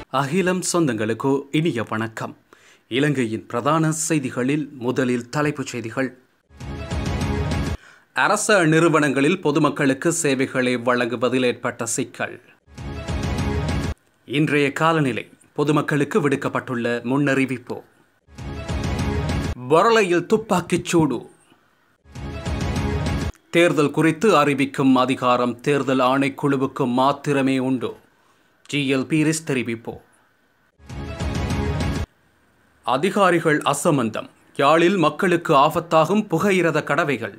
அகிலம் சொந்தங்களுக்கு இனிய வணக்கம் இலங்கையின் பிரதான செய்திகளில் முதலில் தலைப்புச் செய்திகள் அரச நிறுவனங்களில் பொதுமக்களுக்கு சேவைகளை வழங்குவதில் ஏற்பட்ட சிக்கல் இன்றைய காலநிலை பொதுமக்களுக்கு விடுக்கப்பட்டுள்ள முன்னறிவிப்பு வரலையில் துப்பாக்கிச் சூடு தேர்தல் குறித்து அறிவிக்கும் அதிகாரம் தேர்தல் ஆணைக்குழுவுக்கு மாத்திரமே உண்டு ஜிஎல் பீரிஸ் தெரிவிப்பு அதிகாரிகள் அசம்பந்தம் யாழில் மக்களுக்கு ஆபத்தாகும் புகையிரத கடவைகள்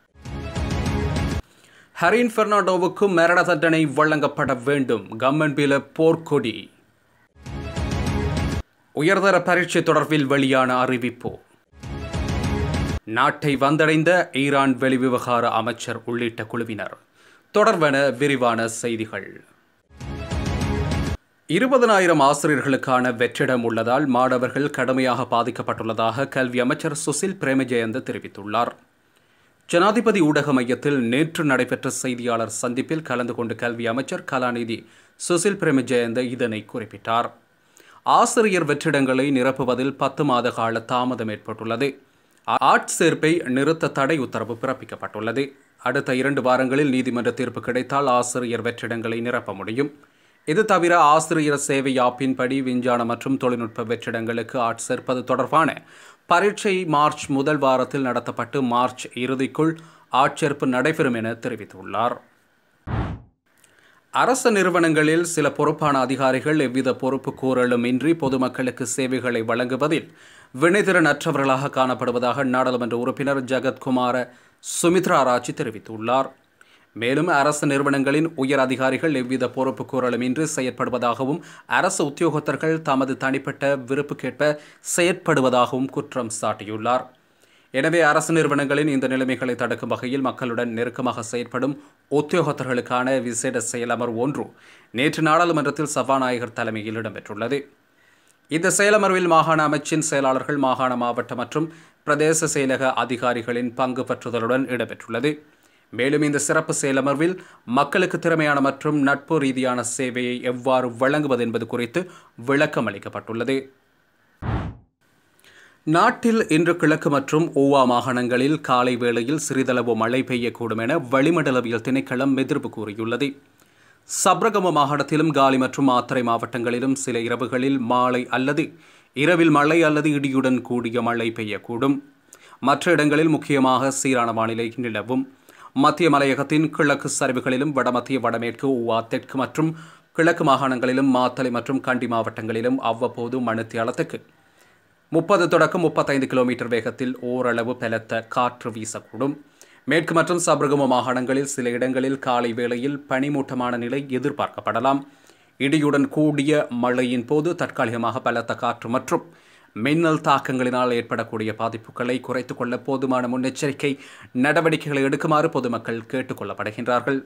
ஹரின் பெர்னாண்டோவுக்கு மரண தண்டனை வழங்கப்பட வேண்டும் கம்மன்பில போர்க்கொடி உயர்தர பரீட்சை தொடர்பில் வெளியான அறிவிப்பு நாட்டை வந்தடைந்த ஈரான் வெளிவிவகார அமைச்சர் உள்ளிட்ட குழுவினர் தொடர்வன விரிவான செய்திகள் இருபதனாயிரம் ஆசிரியர்களுக்கான வெற்றிடம் உள்ளதால் மாணவர்கள் கடுமையாக பாதிக்கப்பட்டுள்ளதாக கல்வி அமைச்சர் சுசில் பிரேமஜெயந்த தெரிவித்துள்ளார் ஜனாதிபதி ஊடக மையத்தில் நேற்று நடைபெற்ற செய்தியாளர் சந்திப்பில் கலந்து கொண்டு கல்வி அமைச்சர் கலாநிதி சுசில் பிரேமஜெயந்த இதனை குறிப்பிட்டார் ஆசிரியர் வெற்றிடங்களை நிரப்புவதில் பத்து மாத கால தாமதம் ஏற்பட்டுள்ளது ஆட்சேர்ப்பை நிறுத்த தடை உத்தரவு பிறப்பிக்கப்பட்டுள்ளது அடுத்த இரண்டு வாரங்களில் நீதிமன்ற தீர்ப்பு கிடைத்தால் ஆசிரியர் வெற்றிடங்களை நிரப்ப முடியும் இது தவிர ஆசிரியர் சேவை ஆப்பின்படி விஞ்ஞான மற்றும் தொழில்நுட்ப வெற்றிடங்களுக்கு ஆட்சேர்ப்பது தொடர்பான பரீட்சை மார்ச் முதல் வாரத்தில் நடத்தப்பட்டு மார்ச் இறுதிக்குள் ஆட்சேர்ப்பு நடைபெறும் என தெரிவித்துள்ளார் அரச நிறுவனங்களில் சில பொறுப்பான அதிகாரிகள் எவ்வித பொறுப்பு கூறலும் இன்றி பொதுமக்களுக்கு சேவைகளை வழங்குவதில் வினைத்திறன் அற்றவர்களாக காணப்படுவதாக நாடாளுமன்ற உறுப்பினர் ஜெகத்குமார சுமித்ரா ராஜி தெரிவித்துள்ளார் மேலும் அரசு நிறுவனங்களின் உயர் அதிகாரிகள் எவ்வித பொறுப்பு கூறலுமின்றி செயற்படுவதாகவும் அரசு உத்தியோகத்தர்கள் தமது தனிப்பட்ட விருப்புக்கேற்ப செயற்படுவதாகவும் குற்றம் சாட்டியுள்ளார் எனவே அரசு நிறுவனங்களின் இந்த நிலைமைகளை தடுக்கும் வகையில் மக்களுடன் நெருக்கமாக செயற்படும் உத்தியோகத்தர்களுக்கான விசேட செயலமர்வு ஒன்று நேற்று நாடாளுமன்றத்தில் சபாநாயகர் தலைமையில் இடம்பெற்றுள்ளது இந்த செயலமர்வில் மாகாண அமைச்சின் செயலாளர்கள் மாகாண மாவட்ட மற்றும் பிரதேச செயலக அதிகாரிகளின் பங்கு பற்றுதலுடன் இடம்பெற்றுள்ளது மேலும் இந்த சிறப்பு செயலமர்வில் மக்களுக்கு திறமையான மற்றும் நட்பு ரீதியான சேவையை எவ்வாறு வழங்குவது என்பது குறித்து விளக்கம் அளிக்கப்பட்டுள்ளது நாட்டில் இன்று கிழக்கு மற்றும் ஓவா மாகாணங்களில் காலை வேளையில் சிறிதளவு மழை பெய்யக்கூடும் என வளிமண்டலவியல் திணைக்களம் எதிர்ப்பு கூறியுள்ளது சப்ரகம மாகாணத்திலும் காலி மற்றும் ஆத்திரை மாவட்டங்களிலும் சில இரவுகளில் மாலை அல்லது இரவில் மழை அல்லது இடியுடன் கூடிய மழை பெய்யக்கூடும் மற்ற இடங்களில் முக்கியமாக சீரான வானிலை நிலவும் மத்திய மலையகத்தின் கிழக்கு சரிவுகளிலும் வடமத்திய வடமேற்கு ஊவா தெற்கு மற்றும் கிழக்கு மாகாணங்களிலும் மாத்தலை மற்றும் கண்டி மாவட்டங்களிலும் அவ்வப்போது மணித்தியாலத்துக்கு முப்பது தொடக்கம் முப்பத்தைந்து கிலோமீட்டர் வேகத்தில் ஓரளவு பலத்த காற்று வீசக்கூடும் மேற்கு மற்றும் சபரகம மாகாணங்களில் சில இடங்களில் காலை வேளையில் பனிமூட்டமான நிலை எதிர்பார்க்கப்படலாம் இடியுடன் கூடிய மழையின் போது தற்காலிகமாக பலத்த காற்று மற்றும் மின்னல் தாக்கங்களினால் ஏற்படக்கூடிய பாதிப்புகளை குறைத்துக் கொள்ள போதுமான முன்னெச்சரிக்கை நடவடிக்கைகளை எடுக்குமாறு பொதுமக்கள் கேட்டுக் கொள்ளப்படுகின்றார்கள்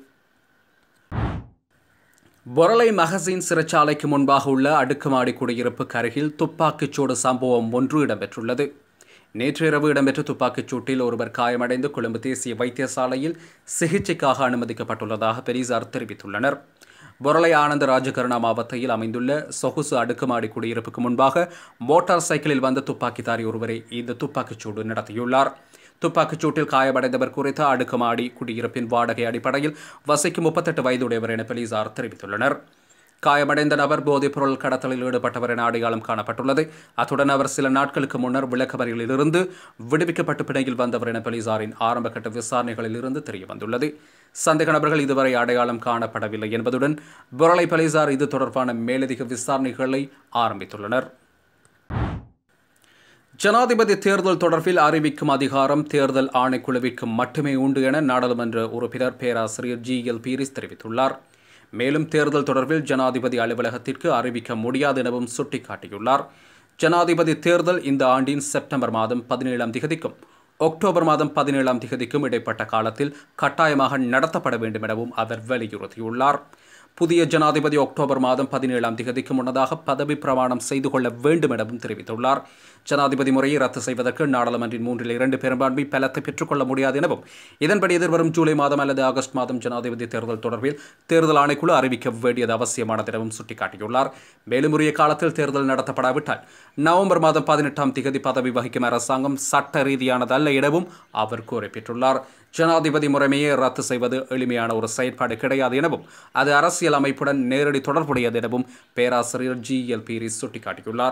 பொரலை மகசின் சிறைச்சாலைக்கு முன்பாக உள்ள அடுக்குமாடி குடியிருப்புக்கு அருகில் துப்பாக்கிச்சூடு சம்பவம் ஒன்று இடம்பெற்றுள்ளது நேற்று இரவு இடம்பெற்ற துப்பாக்கிச் சூட்டில் ஒருவர் காயமடைந்து கொழும்பு தேசிய வைத்தியசாலையில் சிகிச்சைக்காக அனுமதிக்கப்பட்டுள்ளதாக பெரிசார் தெரிவித்துள்ளனர் பொரலை ஆனந்த ராஜகருணா மாவட்டத்தில் அமைந்துள்ள சொகுசு அடுக்குமாடி குடியிருப்புக்கு முன்பாக மோட்டார் சைக்கிளில் வந்த துப்பாக்கிதாரி ஒருவரை இந்த துப்பாக்கிச்சூடு நடத்தியுள்ளார் துப்பாக்கிச் சூட்டில் காயமடைந்தவர் குறித்த அடுக்குமாடி குடியிருப்பின் வாடகை அடிப்படையில் வசிக்கும் முப்பத்தெட்டு வயதுடையவர் என போலீசார் தெரிவித்துள்ளனர் காயமடைந்த நபர் போதைப்பொருள் கடத்தலில் ஈடுபட்டவர் என அடையாளம் காணப்பட்டுள்ளது அத்துடன் அவர் சில நாட்களுக்கு முன்னர் விளக்கமறியலில் இருந்து விடுவிக்கப்பட்டு பிணையில் வந்தவர் என போலீசாரின் ஆரம்பகட்ட விசாரணைகளில் இருந்து தெரியவந்துள்ளது சந்தேக நபர்கள் இதுவரை அடையாளம் காணப்படவில்லை என்பதுடன் புரளை போலீசார் இது தொடர்பான மேலதிக விசாரணைகளை ஆரம்பித்துள்ளனர் ஜனாதிபதி தேர்தல் தொடர்பில் அறிவிக்கும் அதிகாரம் தேர்தல் ஆணைக்குழுவிற்கு மட்டுமே உண்டு என நாடாளுமன்ற உறுப்பினர் பேராசிரியர் ஜி எல் பீரிஸ் தெரிவித்துள்ளார் மேலும் தேர்தல் தொடர்பில் ஜனாதிபதி அலுவலகத்திற்கு அறிவிக்க முடியாது எனவும் சுட்டிக்காட்டியுள்ளார் ஜனாதிபதி தேர்தல் இந்த ஆண்டின் செப்டம்பர் மாதம் பதினேழாம் திகதிக்கும் அக்டோபர் மாதம் பதினேழாம் திகதிக்கும் இடைப்பட்ட காலத்தில் கட்டாயமாக நடத்தப்பட வேண்டும் எனவும் அவர் வலியுறுத்தியுள்ளார் புதிய ஜனாதிபதி அக்டோபர் மாதம் பதினேழாம் தேதிக்கு முன்னதாக பதவி பிரமாணம் செய்து கொள்ள வேண்டும் எனவும் தெரிவித்துள்ளார் ஜனாதிபதி முறையை ரத்து செய்வதற்கு நாடாளுமன்றின் மூன்றில் இரண்டு பெரும்பான்மை பலத்தை பெற்றுக்கொள்ள முடியாது எனவும் இதன்படி எதிர்வரும் ஜூலை மாதம் அல்லது ஆகஸ்ட் மாதம் ஜனாதிபதி தேர்தல் தொடர்பில் தேர்தல் ஆணைக்குழு அறிவிக்க வேண்டியது அவசியமானது எனவும் சுட்டிக்காட்டியுள்ளார் மேலும் உரிய காலத்தில் தேர்தல் நடத்தப்படாவிட்டால் நவம்பர் மாதம் பதினெட்டாம் திகதி பதவி வகிக்கும் அரசாங்கம் சட்ட ரீதியானதல்ல எனவும் அவர் குறிப்பிட்டுள்ளார் ஜனாதிபதி முறைமையை ரத்து செய்வது எளிமையான ஒரு செயற்பாடு கிடையாது எனவும் அது அரசியல் அமைப்புடன் நேரடி தொடர்புடையது எனவும் பேராசிரியர் ஜி எல் பீரிஸ் சுட்டிக்காட்டியுள்ளார்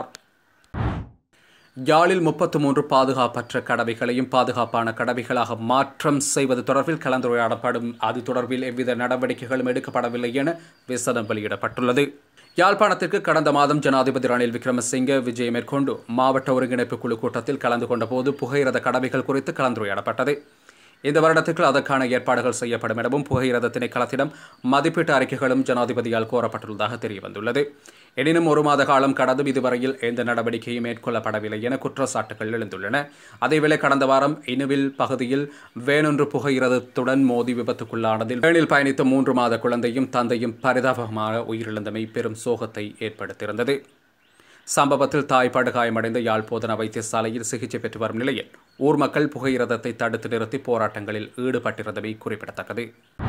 யாழில் முப்பத்து மூன்று பாதுகாப்பற்ற கடவைகளையும் பாதுகாப்பான கடவைகளாக மாற்றம் செய்வது தொடர்பில் கலந்துரையாடப்படும் அது தொடர்பில் எவ்வித நடவடிக்கைகளும் எடுக்கப்படவில்லை என விசனம் வெளியிடப்பட்டுள்ளது யாழ்ப்பாணத்திற்கு கடந்த மாதம் ஜனாதிபதி ரணில் விக்ரமசிங்க விஜயம் மேற்கொண்டு மாவட்ட ஒருங்கிணைப்பு குழு கூட்டத்தில் கலந்து கொண்டபோது புகையிரத கடவைகள் குறித்து கலந்துரையாடப்பட்டது இந்த வருடத்திற்கு அதற்கான ஏற்பாடுகள் செய்யப்படும் எனவும் புகையிரத திணைக்களத்திடம் மதிப்பீட்டு அறிக்கைகளும் ஜனாதிபதியால் கோரப்பட்டுள்ளதாக தெரியவந்துள்ளது எனினும் ஒரு மாத காலம் கடந்தும் இதுவரையில் எந்த நடவடிக்கையும் மேற்கொள்ளப்படவில்லை என குற்றச்சாட்டுகள் எழுந்துள்ளன அதேவேளை கடந்த வாரம் இனுவில் பகுதியில் வேனொன்று புகையிரதத்துடன் மோதி விபத்துக்குள்ளானதில் வேனில் பயணித்த மூன்று மாத குழந்தையும் தந்தையும் பரிதாபமாக உயிரிழந்தமை பெரும் சோகத்தை ஏற்படுத்தியிருந்தது சம்பவத்தில் தாய் படுகாயமடைந்த யாழ் போதனா வைத்தியசாலையில் சிகிச்சை பெற்று வரும் நிலையில் ஊர் மக்கள் புகையிரதத்தை தடுத்து நிறுத்தி போராட்டங்களில் ஈடுபட்டிருந்தமை குறிப்பிடத்தக்கது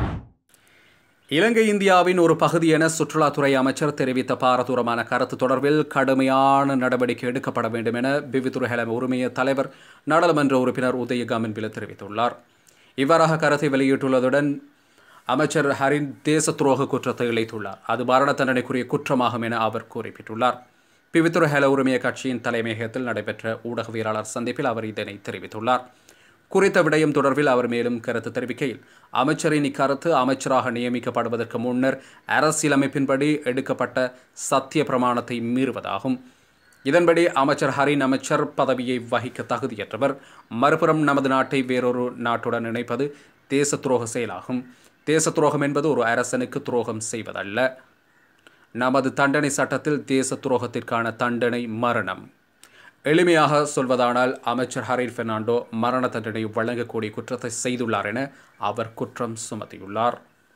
இலங்கை இந்தியாவின் ஒரு பகுதி என சுற்றுலாத்துறை அமைச்சர் தெரிவித்த பாரதூரமான கருத்து தொடர்பில் கடுமையான நடவடிக்கை எடுக்கப்பட வேண்டும் என பிவித்துறை ஹெலம் உரிமைய தலைவர் நாடாளுமன்ற உறுப்பினர் உதயகாமின் பில தெரிவித்துள்ளார் இவ்வாறாக கருத்தை வெளியிட்டுள்ளதுடன் அமைச்சர் ஹரின் தேச துரோக குற்றத்தை இழைத்துள்ளார் அது மரண தண்டனைக்குரிய குற்றமாகும் என அவர் குறிப்பிட்டுள்ளார் பிவித்துறை ஹெல உரிமைய கட்சியின் தலைமையகத்தில் நடைபெற்ற ஊடகவியலாளர் சந்திப்பில் அவர் இதனை தெரிவித்துள்ளார் குறித்த விடயம் தொடர்பில் அவர் மேலும் கருத்து தெரிவிக்கையில் அமைச்சரின் இக்கருத்து அமைச்சராக நியமிக்கப்படுவதற்கு முன்னர் அரசியலமைப்பின்படி எடுக்கப்பட்ட சத்திய பிரமாணத்தை மீறுவதாகும் இதன்படி அமைச்சர் ஹரின் அமைச்சர் பதவியை வகிக்க தகுதியற்றவர் மறுபுறம் நமது நாட்டை வேறொரு நாட்டுடன் இணைப்பது தேச துரோக செயலாகும் தேச துரோகம் என்பது ஒரு அரசனுக்கு துரோகம் செய்வதல்ல நமது தண்டனை சட்டத்தில் தேச துரோகத்திற்கான தண்டனை மரணம் எளிமையாக சொல்வதானால் அமைச்சர் ஹரின் பெர்னாண்டோ மரண தண்டனை வழங்கக்கூடிய குற்றத்தை செய்துள்ளார் என அவர் குற்றம் சுமத்தியுள்ளார்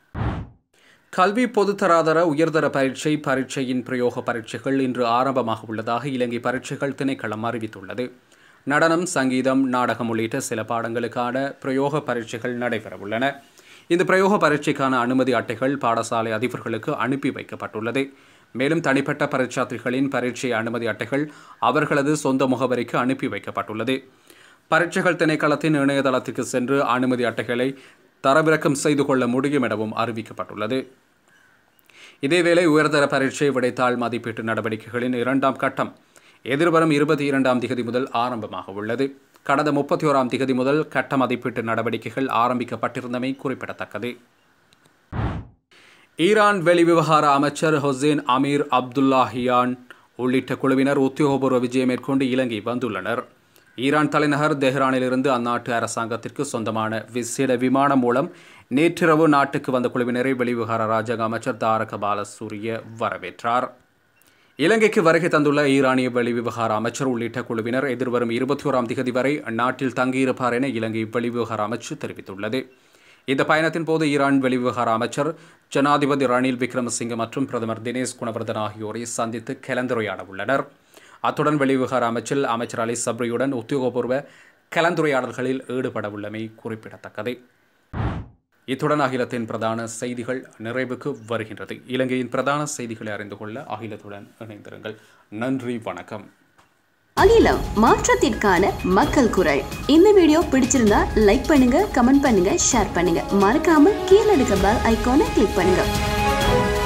கல்வி பொதுத்தராதர உயர்தர பரீட்சை பரீட்சையின் பிரயோக பரீட்சைகள் இன்று ஆரம்பமாக உள்ளதாக இலங்கை பரீட்சைகள் திணைக்களம் அறிவித்துள்ளது நடனம் சங்கீதம் நாடகம் உள்ளிட்ட சில பாடங்களுக்கான பிரயோக பரீட்சைகள் நடைபெறவுள்ளன இந்த பிரயோக பரீட்சைக்கான அனுமதி அட்டைகள் பாடசாலை அதிபர்களுக்கு அனுப்பி வைக்கப்பட்டுள்ளது மேலும் தனிப்பட்ட பரீட்சார்த்திகளின் பரீட்சை அனுமதி அட்டைகள் அவர்களது சொந்த முகவரிக்கு அனுப்பி வைக்கப்பட்டுள்ளது பரீட்சைகள் திணைக்களத்தின் இணையதளத்திற்கு சென்று அனுமதி அட்டைகளை தரவிறக்கம் செய்து கொள்ள முடியும் எனவும் அறிவிக்கப்பட்டுள்ளது இதேவேளை உயர்தர பரீட்சை விடைத்தாள் மதிப்பீட்டு நடவடிக்கைகளின் இரண்டாம் கட்டம் எதிர்வரும் இருபத்தி இரண்டாம் திகதி முதல் ஆரம்பமாக உள்ளது கடந்த முப்பத்தி ஓராம் திகதி முதல் கட்ட மதிப்பீட்டு நடவடிக்கைகள் ஆரம்பிக்கப்பட்டிருந்தமை குறிப்பிடத்தக்கது ஈரான் வெளிவிவகார அமைச்சர் ஹொசேன் அமீர் அப்துல்லாஹியான் உள்ளிட்ட குழுவினர் உத்தியோகபூர்வ விஜயம் மேற்கொண்டு இலங்கை வந்துள்ளனர் ஈரான் தலைநகர் தெஹ்ரானிலிருந்து அந்நாட்டு அரசாங்கத்திற்கு சொந்தமான விசேட விமானம் மூலம் நேற்றிரவு நாட்டுக்கு வந்த குழுவினரை வெளிவிவகார ராஜாங்க அமைச்சர் தாரக பாலசூரிய வரவேற்றார் இலங்கைக்கு வருகை தந்துள்ள ஈரானிய வெளிவிவகார அமைச்சர் உள்ளிட்ட குழுவினர் எதிர்வரும் இருபத்தி ஓராம் திகதி வரை அந்நாட்டில் தங்கியிருப்பார் என இலங்கை வெளிவிவகார அமைச்சு தெரிவித்துள்ளது இந்த பயணத்தின் போது ஈரான் வெளிவிவகார அமைச்சர் ஜனாதிபதி ரணில் விக்ரமசிங்க மற்றும் பிரதமர் தினேஷ் குணவர்தன் ஆகியோரை சந்தித்து கலந்துரையாட உள்ளனர் அத்துடன் வெளிவிவகார அமைச்சர் அமைச்சர் அலி சப்ரியுடன் உத்தியோகபூர்வ கலந்துரையாடல்களில் ஈடுபட உள்ளமை குறிப்பிடத்தக்கது இத்துடன் அகிலத்தின் பிரதான செய்திகள் நிறைவுக்கு வருகின்றது இலங்கையின் பிரதான செய்திகளை அறிந்து கொள்ள அகிலத்துடன் இணைந்திருங்கள் நன்றி வணக்கம் அகிலம் மாற்றத்திற்கான மக்கள் குரல் இந்த வீடியோ பிடிச்சிருந்தா லைக் பண்ணுங்க கமெண்ட் பண்ணுங்க ஷேர் பண்ணுங்க மறக்காம கீழே இருக்க பெல் ஐகானை கிளிக் பண்ணுங்க